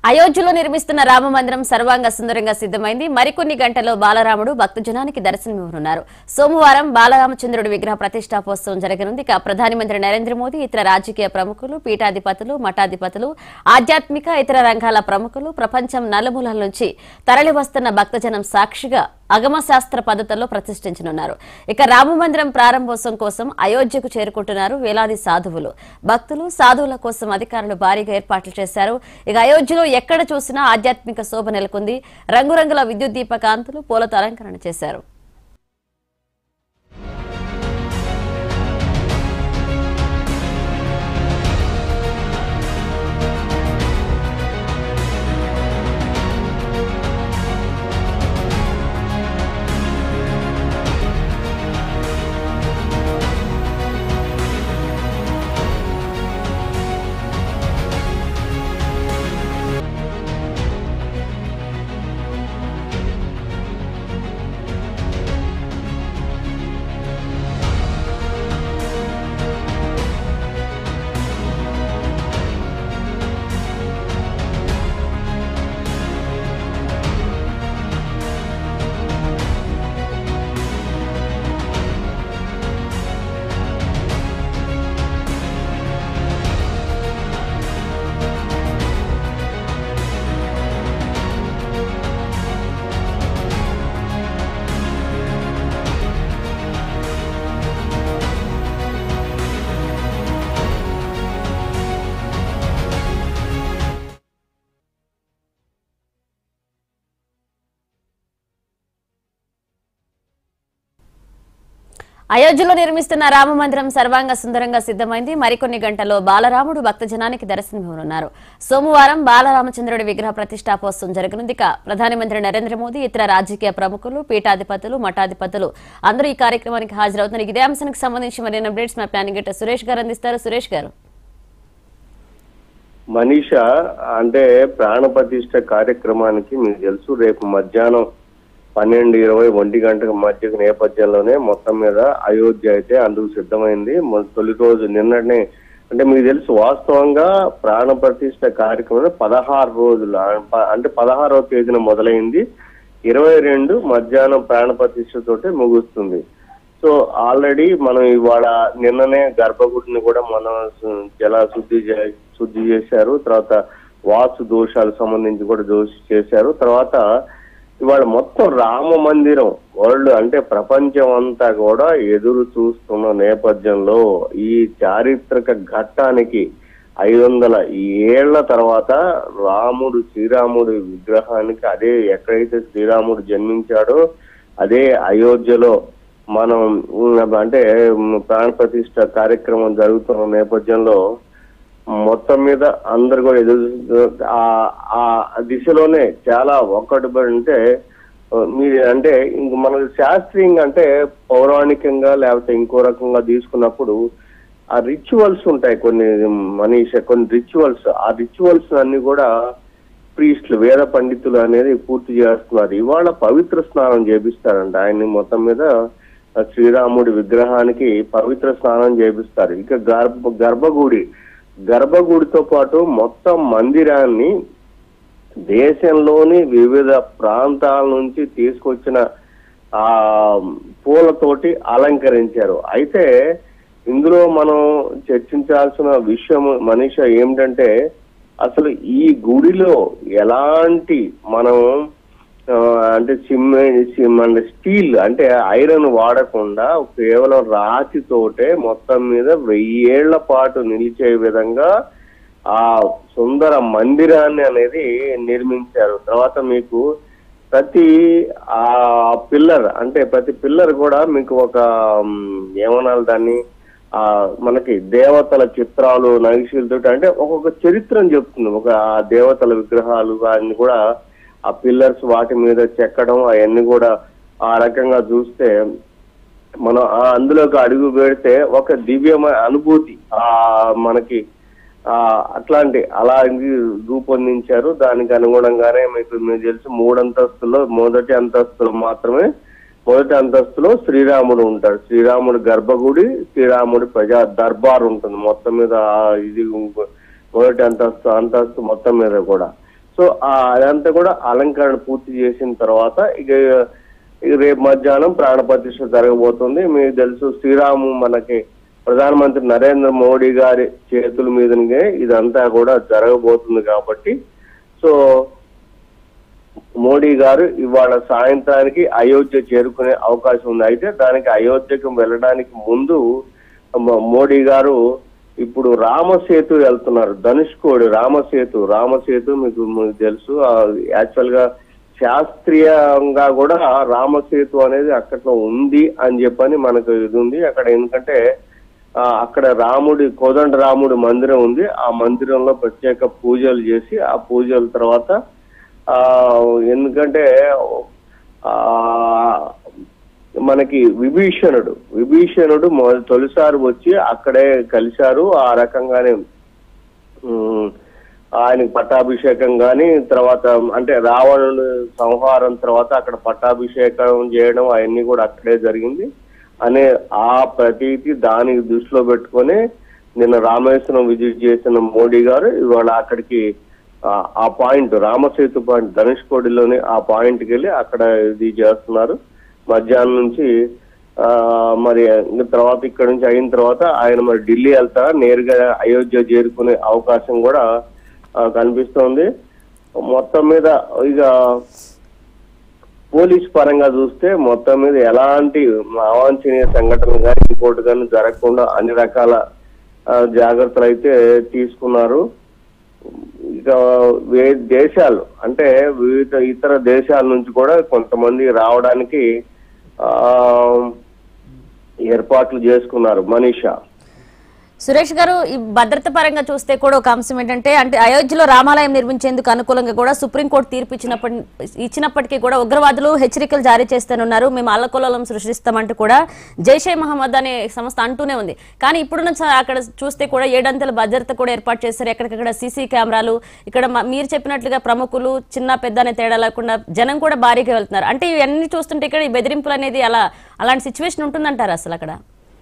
అయోధ్యలో నిర్మిస్తున్న రామ మందిరం సర్వాంగ సుందరంగా సిద్ధమైంది మరికొన్ని గంటల్లో బాలరాముడు భక్తజనానికి దర్శనమివ్వనున్నారు సోమవారం బాలరామచంద్రుడి విగ్రహ ప్రతిష్టాపోత్సవం జరగనుంది ఇక ప్రధానమంత్రి నరేంద్ర మోదీ ఇతర రాజకీయ ప్రముఖులు పీఠాధిపతులు మఠాధిపతులు ఆధ్యాత్మిక ఇతర రంగాల ప్రముఖులు ప్రపంచం నలుమూలల నుంచి తరలివస్తున్న భక్తజనం సాక్షిగా అగమ శాస్త్ర పద్ధతుల్లో ప్రతిష్ఠించనున్నారు ఇక రామ మందిరం ప్రారంభోత్సవం కోసం అయోధ్యకు చేరుకుంటున్నారు వేలాది సాధువులు భక్తులు సాధువుల కోసం అధికారులు భారీగా ఏర్పాట్లు చేశారు ఇక అయోధ్యలో ఎక్కడ చూసినా ఆధ్యాత్మిక శోభ నెలకొంది రంగురంగుల విద్యుత్ దీపకాంతులు పూలతో అలంకరణ చేశారు అయోధ్యలో నిర్మిస్తున్న రామ మందిరం సర్వాంగ సుందరంగా సిద్ధమైంది మరికొన్ని గంటల్లో బాలరాముడు భక్తజనానికి దర్శనమివ్వనున్నారు సోమవారం బాలరామచంద్రుడి విగ్రహ ప్రతిష్టాపోత్సవం జరగనుంది ఇక ప్రధానమంత్రి నరేంద్ర మోదీ ఇతర రాజకీయ ప్రముఖులు పీఠాధిపతులు మఠాధిపతులు అందరూ ఈ కార్యక్రమానికి హాజరవుతున్నారు ఇదే అంశానికి సంబంధించి మరిన్ని అప్డేట్స్ మా ప్లానింగ్ గెటర్ సురేష్ గారు అందిస్తారు సురేష్ గారు మనీష అంటే ప్రాణప్రతిష్ఠ కార్యక్రమానికి మీకు తెలుసు రేపు మధ్యాహ్నం పన్నెండు ఇరవై ఒంటి గంటల మధ్య నేపథ్యంలోనే మొత్తం మీద అయోధ్య అయితే అందుకు సిద్ధమైంది మొ- తొలి రోజు నిన్ననే అంటే మీకు తెలుసు వాస్తవంగా ప్రాణప్రతిష్ఠ కార్యక్రమం పదహారు రోజులు ఆ- ప- అంటే పదహారవ తేదీన మొదలైంది ఇరవై రెండు మధ్యాహ్నం ప్రాణప్రతిష్ఠ తోటే ముగుస్తుంది సో ఆల్రెడీ మనం ఇవాళ నిన్ననే గర్భగుడిని కూడా మనం సు- జల శుద్ధి చే- శుద్ధి చేశారు తర్వాత వాస్తు దోషాలకు సంబంధించి కూడా దోషి చేశారు తర్వాత ఇవాళ మొత్తం రామ మందిరం వరల్డ్ అంటే ప్రపంచం అంతా కూడా ఎదురు చూస్తున్న నేపథ్యంలో ఈ చారిత్రక ఘట్టానికి ఐదు వందల ఏళ్ల తర్వాత రాముడు శ్రీరాముడి విగ్రహానికి అదే ఎక్కడైతే శ్రీరాముడు జన్మించాడో అదే అయోధ్యలో మనం ఉమ్, అంటే ఉమ్, ప్రాణ ప్రతిష్ఠ కార్యక్రమం జరుగుతున్న నేపథ్యంలో మొత్తం మీద అందరు కూడా ఎదురు ఆ- ఆ దిశలోనే చాలా ఒక్కటి అంటే ఆ, మీరు అంటే ఇంక మనకు శాస్త్రీయంగా అంటే పౌరాణికంగా లేకపోతే ఇంకో రకంగా తీసుకున్నప్పుడు ఆ రిచువల్స్ ఉంటాయి కొన్ని మనీష కొన్ని రిచువల్స్ ఆ రిచువల్స్ అన్ని కూడా ప్రీస్టులు వేద పండితులు అనేది పూర్తి చేస్తున్నారు ఇవాళ పవిత్ర స్నానం చేపిస్తారంట ఆయన్ని మొత్తం మీద ఆ శ్రీరాముడి విగ్రహానికి పవిత్ర స్నానం చేపిస్తారు ఇక గర్భ గర్భగుడి గర్భగుడితో పాటు మొత్తం మందిరాన్ని దేశంలోని వివిధ ప్రాంతాల నుంచి తీసుకొచ్చిన ఆ పూలతోటి అలంకరించారు అయితే ఇందులో మనం చర్చించాల్సిన విషయం మనిష ఏమిటంటే అసలు ఈ గుడిలో ఎలాంటి మనం ఆ, అంటే సిమ్ సిమ్ అంటే స్టీల్ అంటే ఐరన్ వాడకుండా కేవలం రాతితోటే మొత్తం మీద వెయ్యేళ్ల పాటు నిలిచే విధంగా ఆ సుందర మందిరాన్ని అనేది నిర్మించారు తర్వాత మీకు ప్రతి ఆ పిల్లర్ అంటే ప్రతి పిల్లర్ కూడా మీకు ఒక ఉమ్, ఏమనాలి దాన్ని ఆ మనకి దేవతల చిత్రాలు నగిశీలతో అంటే ఒక్కొక్క చరిత్రను చెప్తుంది ఒక ఆ దేవతల విగ్రహాలు అన్ని కూడా ఆ పిల్లర్స్ వాటి మీద చెక్కడం అవన్నీ కూడా ఆ రకంగా చూస్తే మనం ఆ అందులోకి అడుగు పెడితే ఒక దివ్యమైన అనుభూతి ఆ మనకి ఆ అట్లాంటి అలా ఇది రూపొందించారు దానికి అనుగుణంగానే మీకు మీకు తెలిసి మూడు అంతస్తులో మొదటి అంతస్తులో మాత్రమే మొదటి అంతస్తులో శ్రీరాముడు ఉంటాడు శ్రీరాముడి గర్భగుడి శ్రీరాముడి ప్రజా దర్బార్ ఉంటుంది మొత్తం మీద ఆ ఇది మొదటి అంతస్తు అంతస్తు మొత్తం మీద కూడా సో ఆ అదంతా కూడా అలంకరణ పూర్తి చేసిన తర్వాత ఇక ఇక రేపు మధ్యాహ్నం ప్రాణ ప్రతిష్ఠ జరగబోతుంది మీకు తెలుసు శ్రీరాము మనకి ప్రధానమంత్రి నరేంద్ర మోడీ గారి చేతుల మీదనే ఇదంతా కూడా జరగబోతుంది కాబట్టి సో మోడీ గారు ఇవాళ సాయంత్రానికి అయోధ్య చేరుకునే అవకాశం ఉంది అయితే దానికి అయోధ్యకు వెళ్ళడానికి ముందు మ- మోడీ గారు ఇప్పుడు రామసేతు వెళ్తున్నారు ధనుష్కోడి రామసేతు రామసేతు మీకు మీకు తెలుసు యాక్చువల్ గా శాస్త్రీయంగా కూడా రామసేతు అనేది అక్కడ ఉంది అని చెప్పని మనకు ఇది ఉంది అక్కడ ఎందుకంటే ఆ, అక్కడ రాముడి కోదండ రాముడి మందిరం ఉంది ఆ మందిరంలో ప్రత్యేక పూజలు చేసి ఆ పూజల తర్వాత ఆ ఎందుకంటే ఆ మనకి విభీషణుడు విభీషణుడు మొ- తొలిసారి వచ్చి అక్కడే కలిశారు ఆ రకంగానే ఉమ్, ఆయనకి పట్టాభిషేకం గాని తర్వాత అంటే రావణుడు సంహారం తర్వాత అక్కడ పట్టాభిషేకం చేయడం అవన్నీ కూడా అక్కడే జరిగింది అనే ఆ ప్రతీతి దానికి దృష్టిలో పెట్టుకొని నిన్న రామేశ్వరం విజిట్ చేసిన మోడీ గారు ఇవాళ అక్కడికి ఆ- ఆ పాయింట్ రామసేతు పాయింట్ ధనుష్కోడిలోని ఆ పాయింట్కి వెళ్ళి అక్కడ ఇది చేస్తున్నారు మధ్యాహ్నం నుంచి ఆ మరి ఇంక తర్వాత ఇక్కడ నుంచి అయిన తర్వాత ఆయన మరి ఢిల్లీ వెళ్తారా నేరుగా అయోధ్య చేరుకునే అవకాశం కూడా ఆ, కనిపిస్తోంది మొత్తం మీద ఇక పోలీస్ పరంగా చూస్తే మొత్తం మీద ఎలాంటి అవాంఛనీయ సంఘటనలు కానీ ఇంకోటి కానీ జరగకుండా అన్ని రకాల ఆ, జాగ్రత్తలు అయితే తీసుకున్నారు ఇక వే దేశాలు అంటే వివిధ ఇతర దేశాల నుంచి కూడా కొంతమంది రావడానికి ఆ ఏర్పాట్లు చేసుకున్నారు మనీషా సురేష్ గారు ఈ భద్రత పరంగా చూస్తే కూడా ఒక అంశం ఏంటంటే అంటే అయోధ్యలో రామాలయం నిర్మించేందుకు అనుకూలంగా కూడా సుప్రీంకోర్టు తీర్పు ఇచ్చినప్పటి ఇచ్చినప్పటికీ కూడా ఉగ్రవాదులు హెచ్చరికలు జారీ చేస్తానున్నారు మేము అల్లకొల్లం సృష్టిస్తామంటూ కూడా జైషే మహమ్మద్ అనే సంస్థ అంటూనే ఉంది కానీ ఇప్పుడున్న చ- అక్కడ చూస్తే కూడా ఏడంతల భద్రత కూడా ఏర్పాటు చేస్తారు ఎక్కడికక్కడ సీసీ కెమెరాలు ఇక్కడ మ- మీరు చెప్పినట్లుగా ప్రముఖులు చిన్న పెద్ద అనే తేడా లేకుండా జనం కూడా భారీగా వెళ్తున్నారు అంటే ఇవన్నీ చూస్తుంటే ఇక్కడ ఈ బెదిరింపులు అనేది అలా అలాంటి సిచ్యువేషన్ ఉంటుందంటారు అసలు అక్కడ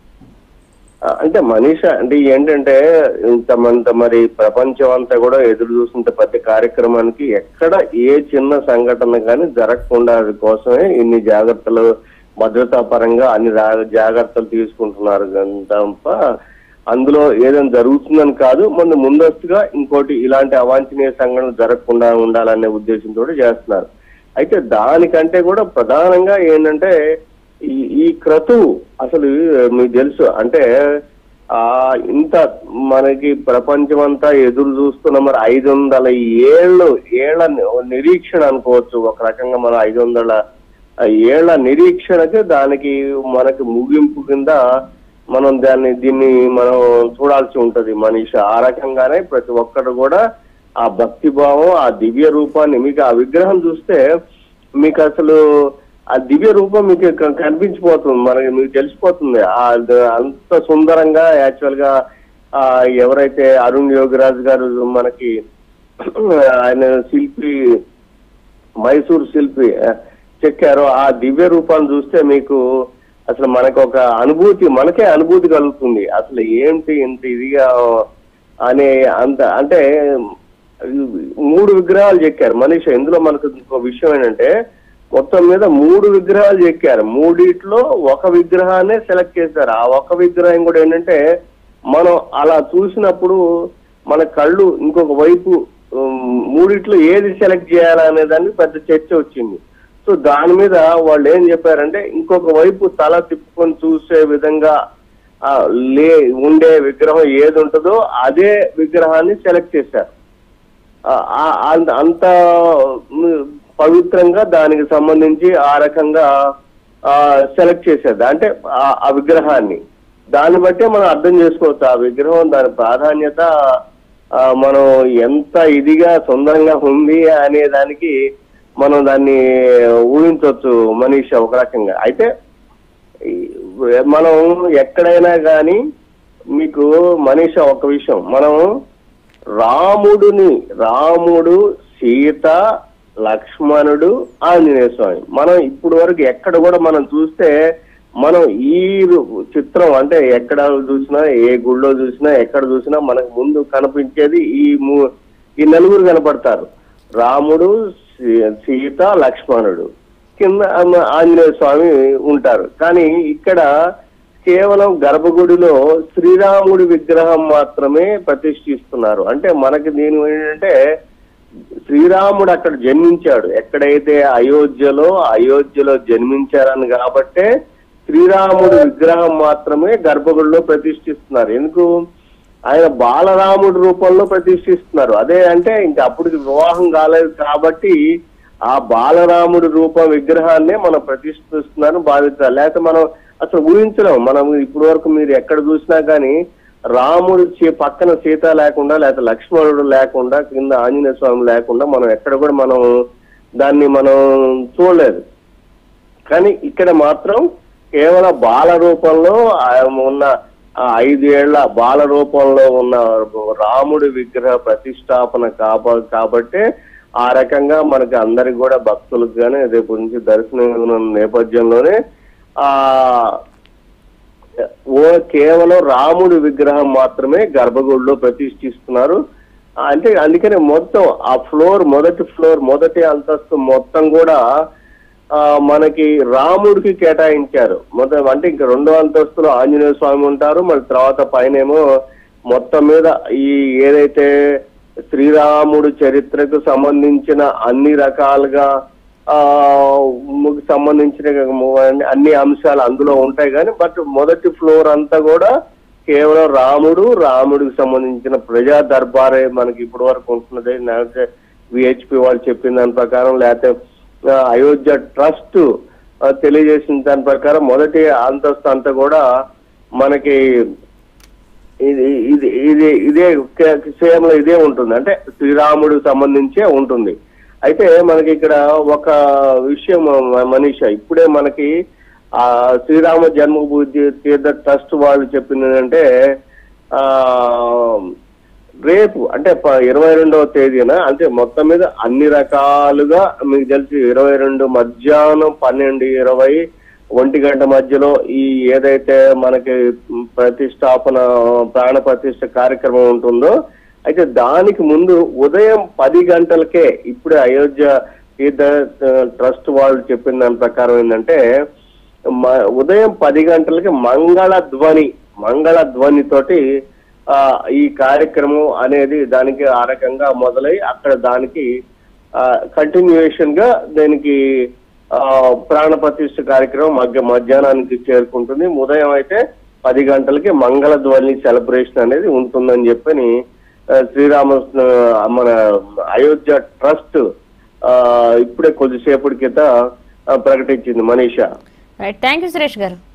ఆ, అంటే మనీష అంటే ఏంటంటే ఇంతమంత మరి ప్రపంచం అంతా కూడా ఎదురు చూస్తుంటే ప్రతి కార్యక్రమానికి ఎక్కడ ఏ చిన్న సంఘటన కానీ జరగకుండా కోసమే ఇన్ని జాగ్రత్తలు భద్రతా పరంగా అన్ని రా- జాగ్రత్తలు తీసుకుంటున్నారు కానీ తప్ప అందులో ఏదైనా జరుగుతుందని కాదు మన ముందస్తుగా ఇంకోటి ఇలాంటి అవాంఛనీయ సంఘటనలు జరగకుండా ఉండాలనే ఉద్దేశంతో చేస్తున్నారు అయితే దానికంటే కూడా ప్రధానంగా ఏంటంటే ఈ ఈ క్రతువు అసలు మీకు తెలుసు అంటే ఆ ఇంత మనకి ప్రపంచం అంతా ఎదురు చూస్తున్న మరి ఐదు వందల ఏళ్ళు ఏళ్ల ని- నిరీక్షణ అనుకోవచ్చు ఒక రకంగా మనం ఐదు వందల ఏళ్ల నిరీక్షణకి దానికి మనకి ముగింపు కింద మనం దాన్ని దీన్ని మనం చూడాల్సి ఉంటది మనిషి ఆ రకంగానే ప్రతి ఒక్కరు కూడా ఆ భక్తి భావం ఆ దివ్య రూపాన్ని మీకు ఆ విగ్రహం చూస్తే మీకు అసలు ఆ దివ్య రూపం మీకు క- కనిపించిపోతుంది మనకి మీకు తెలిసిపోతుంది ఆ ద- అంత సుందరంగా యాక్చువల్ గా ఆ ఎవరైతే అరుణ్ యోగిరాజ్ గారు మనకి ఆయన శిల్పి మైసూర్ శిల్పి ఆ, చెక్కారో ఆ దివ్య రూపాన్ని చూస్తే మీకు అసలు మనకు ఒక అనుభూతి మనకే అనుభూతి కలుగుతుంది అసలు ఏంటి ఇంత ఇదిగా అనే అంత అంటే మూడు విగ్రహాలు చెక్కారు మనిషి ఇందులో మనకు ఇంకో విషయం ఏంటంటే మొత్తం మీద మూడు విగ్రహాలు చెక్కారు మూడిట్లో ఒక విగ్రహాన్ని సెలెక్ట్ చేశారు ఆ ఒక విగ్రహం కూడా ఏంటంటే మనం అలా చూసినప్పుడు మన కళ్ళు ఇంకొక వైపు ఉమ్, మూడిట్లో ఏది సెలెక్ట్ చేయాలనే దానికి పెద్ద చర్చ వచ్చింది సో దాని మీద వాళ్ళు ఏం చెప్పారంటే ఇంకొక వైపు తల తిప్పుకొని చూసే విధంగా ఆ, లే ఉండే విగ్రహం ఏది ఉంటుందో అదే విగ్రహాన్ని సెలెక్ట్ చేశారు ఆ, ఆ- అంత- అంత మ్, పవిత్రంగా దానికి సంబంధించి ఆ రకంగా సెలెక్ట్ చేసేది అంటే ఆ- ఆ విగ్రహాన్ని దాన్ని బట్టే మనం అర్థం చేసుకోవచ్చు ఆ విగ్రహం దాని ప్రాధాన్యత ఆ, మనం ఎంత ఇదిగా సుందరంగా ఉంది అనే దానికి మనం దాన్ని ఊహించవచ్చు మనీష్ ఒక రకంగా అయితే ఈ మనం ఎక్కడైనా కానీ మీకు మనీష ఒక విషయం మనం రాముడుని రాముడు సీత లక్ష్మణుడు ఆంజనేయ స్వామి మనం ఇప్పుడు వరకు ఎక్కడ కూడా మనం చూస్తే మనం ఈ రు- చిత్రం అంటే ఎక్కడ చూసినా ఏ గుళ్ళో చూసినా ఎక్కడ చూసినా మనకు ముందు కనిపించేది ఈ ము- ఈ నలుగురు కనపడతారు రాముడు సీ- సీత లక్ష్మణుడు కింద ఆమె- ఆంజనేయ స్వామి ఉంటారు కానీ ఇక్కడ కేవలం గర్భగుడిలో శ్రీరాముడి విగ్రహం మాత్రమే ప్రతిష్ఠిస్తున్నారు అంటే మనకి దీని ఏంటంటే శ్రీరాముడు అక్కడ జన్మించాడు ఎక్కడైతే అయోధ్యలో అయోధ్యలో జన్మించారని కాబట్టే శ్రీరాముడి విగ్రహం మాత్రమే గర్భగుడిలో ప్రతిష్ఠిస్తున్నారు ఎందుకు ఆయన బాలరాముడి రూపంలో ప్రతిష్ఠిస్తున్నారు అదే అంటే ఇంకా అప్పటికి వివాహం కాలేదు కాబట్టి ఆ బాలరాముడి రూప విగ్రహాన్నే మనం ప్రతిష్ఠిస్తున్నారని భావించాలి లేకపోతే మనం అసలు ఊహించలేం మనం ఇప్పటి వరకు మీరు ఎక్కడ చూసినా కానీ రాముడు చే- పక్కన సీత లేకుండా లేకపోతే లక్ష్మణుడు లేకుండా కింద ఆంజనేయ స్వామి లేకుండా మనం ఎక్కడ కూడా మనం దాన్ని మనం చూడలేదు కానీ ఇక్కడ మాత్రం కేవలం బాల రూపంలో ఆ ఉన్న ఆ ఐదేళ్ల బాల రూపంలో ఉన్న రాముడి విగ్రహ ప్రతిష్టాపన కాబ కాబట్టే ఆ రకంగా మనకి అందరికి కూడా భక్తులకు కానీ రేపు నుంచి దర్శనం ఉన్న నేపథ్యంలోనే ఆ ఓ కేవలం రాముడి విగ్రహం మాత్రమే గర్భగుడిలో ప్రతిష్ఠిస్తున్నారు ఆ, అంటే అందుకనే మొత్తం ఆ ఫ్లోర్ మొదటి ఫ్లోర్ మొదటి అంతస్తు మొత్తం కూడా ఆ, మనకి రాముడికి కేటాయించారు మొత్తం అంటే ఇంకా రెండో అంతస్తులో ఆంజనేయ స్వామి ఉంటారు మరి తర్వాత పైనేమో మొత్తం మీద ఈ ఏదైతే శ్రీరాముడు చరిత్రకు సంబంధించిన అన్ని రకాలుగా ఆ ము- సంబంధించిన ము- అన్ని అంశాలు అందులో ఉంటాయి కానీ బట్ మొదటి ఫ్లోర్ అంతా కూడా కేవలం రాముడు రాముడికి సంబంధించిన ప్రజా దర్బారే మనకి ఇప్పటి వరకు ఉంటున్నది లేకపోతే విహెచ్పి వాళ్ళు చెప్పిన దాని ప్రకారం లేకపోతే ఆ, అయోధ్య ట్రస్ట్ ఆ, తెలియజేసిన దాని ప్రకారం మొదటి అంతస్తు అంతా కూడా మనకి ఇది ఇది ఇది ఇదే సేమ్ లో ఇదే ఉంటుంది అంటే శ్రీరాముడికి సంబంధించే ఉంటుంది అయితే మనకి ఇక్కడ ఒక విషయం మ- మనీష ఇప్పుడే మనకి ఆ శ్రీరామ జన్మభూమి తీర్థ ట్రస్ట్ వాళ్ళు చెప్పింది ఏంటంటే ఆ రేపు అంటే ప- ఇరవై రెండవ తేదీన అంటే మొత్తం మీద అన్ని రకాలుగా మీకు తెలిసి ఇరవై రెండు మధ్యాహ్నం పన్నెండు ఇరవై ఒంటి గంట మధ్యలో ఈ ఏదైతే మనకి ప్రతిష్టాపన ప్రాణ ప్రతిష్ట కార్యక్రమం ఉంటుందో అయితే దానికి ముందు ఉదయం పది గంటలకే ఇప్పుడే అయోధ్య తీర్థ ట్రస్ట్ వాళ్ళు చెప్పిన దాని ప్రకారం ఏంటంటే మ- ఉదయం పది గంటలకి మంగళ ధ్వని మంగళ ధ్వని తోటి ఆ, ఈ కార్యక్రమం అనేది దానికి ఆ రకంగా మొదలై అక్కడ దానికి కంటిన్యూయేషన్ గా దానికి ఆ, ప్రాణ ప్రతిష్ఠ కార్యక్రమం మధ్య మధ్యాహ్నానికి చేరుకుంటుంది ఉదయం అయితే పది గంటలకి మంగళ ధ్వని సెలబ్రేషన్ అనేది ఉంటుందని చెప్పని ఆ, శ్రీరామ ఆ, మన అయోధ్య ట్రస్ట్ ఆ, ఇప్పుడే కొద్దిసేపటి కింద ఆ, ప్రకటించింది Manisha right thank you Suresh గారు